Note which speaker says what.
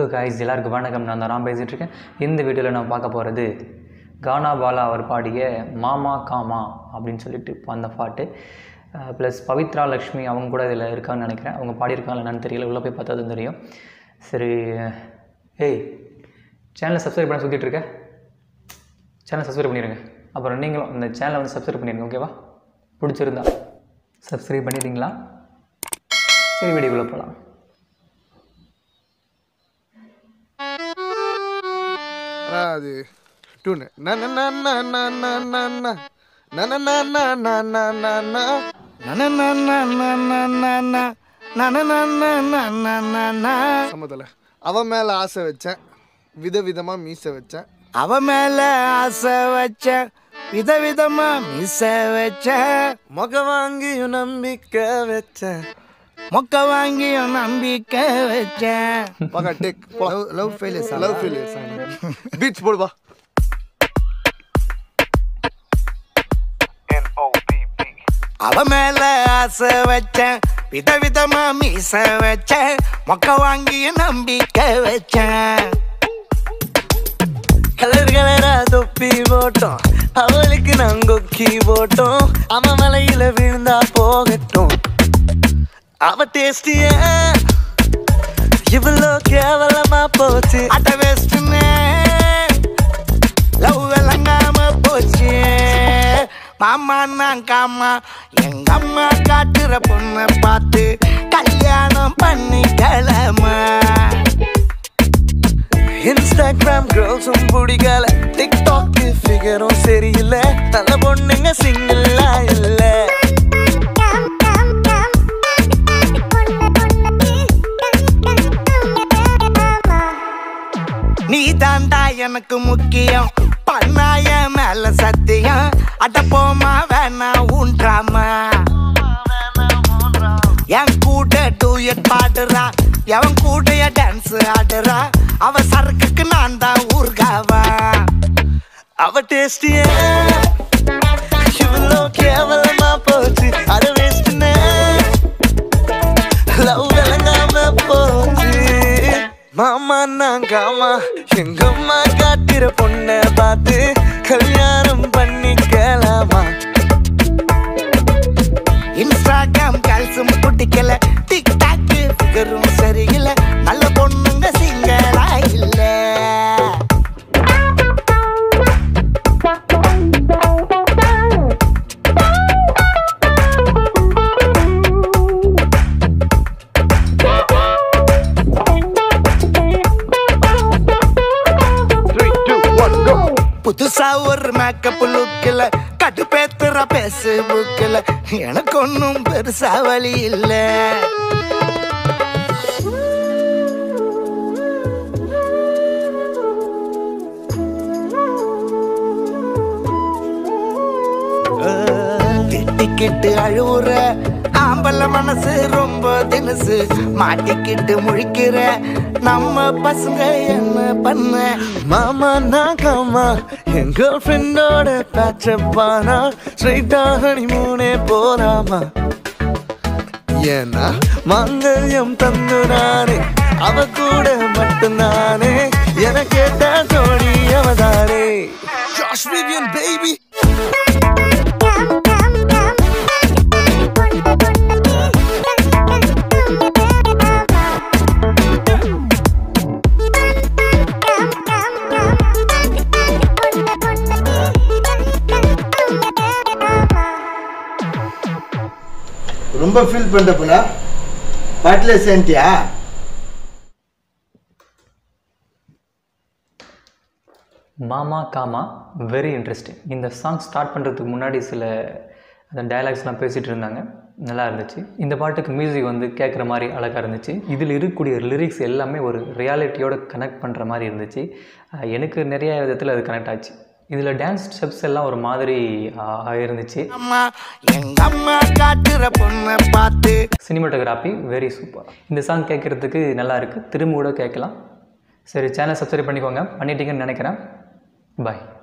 Speaker 1: Guys எல்லாருக்கும் வணக்கம் நான் தான் ராம் பேசிகிட்டு இருக்கேன் இந்த வீடியோவில் நான் பார்க்க போகிறது கானா பாலா அவர் பாடிய மாமா காமா அப்படின்னு சொல்லிட்டு இப்போ அந்த பாட்டு ப்ளஸ் பவித்ரா லக்ஷ்மி அவங்க கூட இதில் இருக்காங்கன்னு நினைக்கிறேன் அவங்க பாடியிருக்காங்களா என்னன்னு தெரியல உள்ளே போய் பார்த்தா தான் தெரியும் சரி ஏய் சேனலை சப்ஸ்கிரைப் பண்ண சுற்றிட்டு இருக்க சேனல் சப்ஸ்கிரைப் பண்ணிடுங்க அப்புறம் நீங்களும் இந்த சேனலை வந்து சப்ஸ்கிரைப் பண்ணிடுங்க ஓகேவா பிடிச்சிருந்தா சப்ஸ்கிரைப் பண்ணிட்டீங்களா சரி வீடியோக்குள்ளே போகலாம்
Speaker 2: ஆனா அது டூனு ந ந ந ந ந ந ந ந. ந ந ந ந ந ந ந ந. ந ந ந ந ந ந ந ந. ந ந ந ந ந ந ந ந. சம்மதல அவ மேல ஆசை வச்சேன் விதவிதமா மீச வச்சேன்
Speaker 3: அவ மேல ஆசை வச்ச விதவிதமா மிச வச்ச
Speaker 2: முக வாங்கியும் நம்பிக்கை வச்சேன்
Speaker 3: மொக்க வாங்கியும் நம்பிக்கை வச்ச
Speaker 2: பக்கா take love failures love failures beats போடுவா
Speaker 3: அவ மேல ஆசை வச்ச விதவிதமா மீச வச்ச மொக்க வாங்கியும் நம்பிக்கை வச்ச
Speaker 4: கலர் கலரா தொப்பி போட்டோம் அவளுக்கு நான் கொக்கி போட்டோம் அவன் மலையில விழுந்தா போகட்டும் அவ டேஸ்டிய இவ்வளோ கேவலமா போச்சு
Speaker 3: அட்ட வேஸ்ட்னு லவ் விளங்காம போச்சு மாமா நான் காமா எங்க அம்மா காட்டுற பொண்ணை பார்த்து கல்யாணம் பண்ணிக்கலாமா
Speaker 4: இன்ஸ்டாகிராம் கேர்ள்ஸும் பிடிக்கல டிக்டாக் ஃபிகரும் சரியில்லை நல்ல பொண்ணுங்க சிங்கிளா இல்லை
Speaker 3: நீ தாண்டா எனக்கு முக்கியம் பண்ணாய மேல சத்தியம் அட போமா வேணா ஊன்றாமா என் கூட டூயட் பாடுறா எவன் கூட டான்ஸ் ஆடுறா அவ சரக்குக்கு நான் தான் ஊர்காவா
Speaker 4: அவ டேஸ்டிய இவ்வளோ கேவலமா போச்சு அட வேஸ்ட்னு லவ் விளங்காம போச்சு மாமா நான் காமா எங்க அம்மா காட்டுற பொண்ணை பார்த்து கல்யாணம் பண்ணிக்கலாமா
Speaker 3: இன்ஸ்டாகிராம் கேல்ஸும் பிடிக்கல டிக்டாக் ஃபிகரும் சரியில்லை நல்ல பொண்ணுங்க சிங்களா இல்ல புதுசா ஒரு மேக்கப் லுக்கில் கடுப்பேத்துற பேஸ்புக்கில் எனக்கு ஒன்றும் பெருசா வழி இல்லை திட்டிக்கிட்டு அழுவுற ஆம்பள மனசு ரொம்ப தினசு மாட்டிக்கிட்டு முழிக்கிற நம்ம பசங்க என்ன பண்ண
Speaker 4: மாமா நான் காமா என் கேர்ள் ஃப்ரெண்டோட பேச்சப்பானா ஸ்ட்ரைட்டா ஹனிமூனே போலாமா
Speaker 2: ஏன்னா
Speaker 4: மங்கல்யம் தந்து நானே அவ கூட மட்டும்தானே என கேட்ட தோழி அவதானே
Speaker 2: Josh Vivian baby
Speaker 5: ரொம்ப ஃபீல் பண்ணுற போல பாட்டில் சேர்ந்தியா
Speaker 1: மாமா காமா வெரி இன்ட்ரெஸ்டிங் இந்த சாங் ஸ்டார்ட் பண்ணுறதுக்கு முன்னாடி சில அந்த டயலாக்ஸ்லாம் பேசிகிட்டு இருந்தாங்க நல்லா இருந்துச்சு இந்த பாட்டுக்கு மியூசிக் வந்து கேட்குற மாதிரி அழகாக இருந்துச்சு இதில் இருக்கக்கூடிய லிரிக்ஸ் எல்லாமே ஒரு ரியாலிட்டியோட கனெக்ட் பண்ணுற மாதிரி இருந்துச்சு அஹ் எனக்கு நிறைய விதத்தில் அது கனெக்ட் ஆச்சு இதில் டான்ஸ் ஸ்டெப்ஸ் எல்லாம் ஒரு மாதிரி ஆஹ், இருந்துச்சு
Speaker 3: அம்மா எங்க அம்மா காட்டுற பொண்ணை பார்த்து
Speaker 1: சினிமாட்டோகிராஃபி வெரி சூப்பர் இந்த சாங் கேட்குறதுக்கு நல்லா இருக்குது திரும்ப கூட கேட்கலாம் சரி சேனல் சப்ஸ்கிரைப் பண்ணிக்கோங்க பண்ணிட்டீங்கன்னு நினைக்கிறேன் பாய்